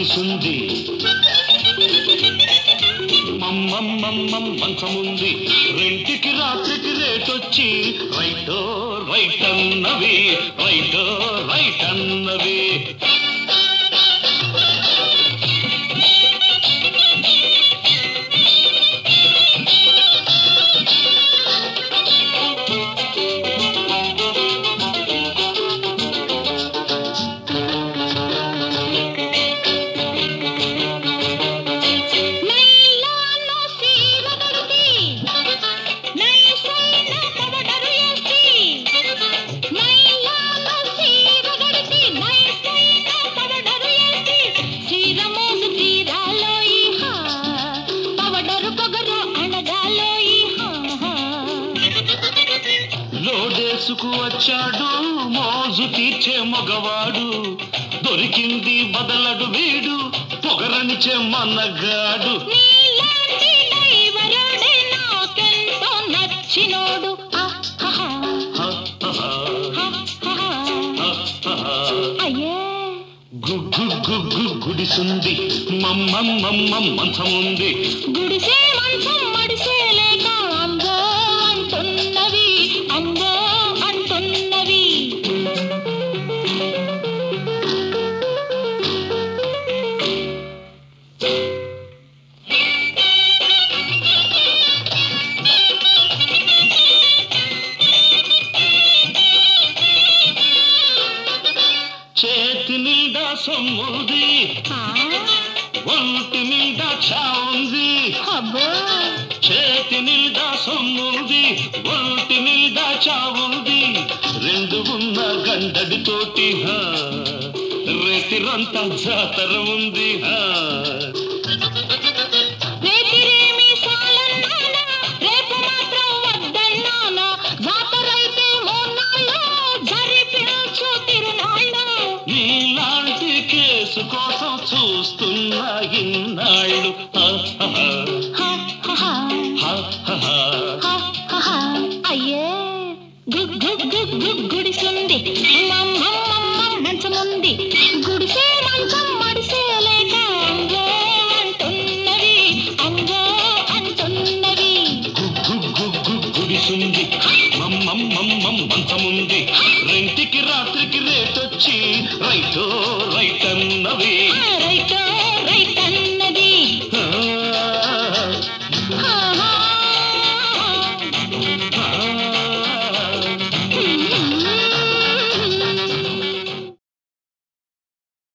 గుడిసుంది మమ్మమ్మమ్మం మంచముంది రెంటికి రాత్రికి రేటొచ్చి రైటో రైట్ అన్నవి రైటో రైట్ అన్నవి నైలాను సీర కడితి నైసైన పవడరు ఎస్తి నైలాను సీర కడితి నైసైన పవడరు ఎస్తి సీర మోసు తీరాలోయి హా పవడరు పొగరు అణగాలోయి హా లోడేసుకు వచ్చాడు మోజు తీర్చే మగవాడు దొరికింది బదలడు వీడు పొగరనిచే మన్నగాడు నీలాంటి డైవరుడే నాకెంతో నచ్చినోడు ఆహాహా హ, హ, హ, ఆహాహా హ, హ, హ. అయ్యే గుగ్గు గుగ్గు గుడిసుంది మమ్మమ్మమ్మం మంచముంది గుడిసే మంచం మడిసే లేక అందో అంటున్నవి అందో అంటున్నవి చేతి నిండా సొమ్ముంది ఆ, ఒంటి నిండా చావుంది అబ్బో చేతి నిండా సొమ్ముంది ఒంటి నిండా చావుంది రెండు ఉన్న గండడితోటి హా రేతిరంతా జాతర ఉంది హా రేతిరేమి సాలన్నానా రేపు మాత్రం వద్దన్నానా జాతరైతే మూన్నాళ్ళు జరిపించు తిరునాళ్ళు నీలాంటి కేసు కోసం చూస్తున్నా ఇన్నాళ్ళు హా, హా, హా, హా, హా. హా, హా, హా. ఆహాహా, అయ్యే గుగ్ గుగ్ గుగ్ గుగ్ గుడిసుంది మమ్మమ్మమ్మ మంచముంది గుడిసే మంచం మడిసే లేక అంగో అంటున్నవి అంగో అంటున్నవి గుగ్గు గుగ్గు గుడిసుంది మమ్మమ్మమ్మం మంచముంది రెంటికి రాత్రికి రేటొచ్చి రైటో రైట్ అన్నవి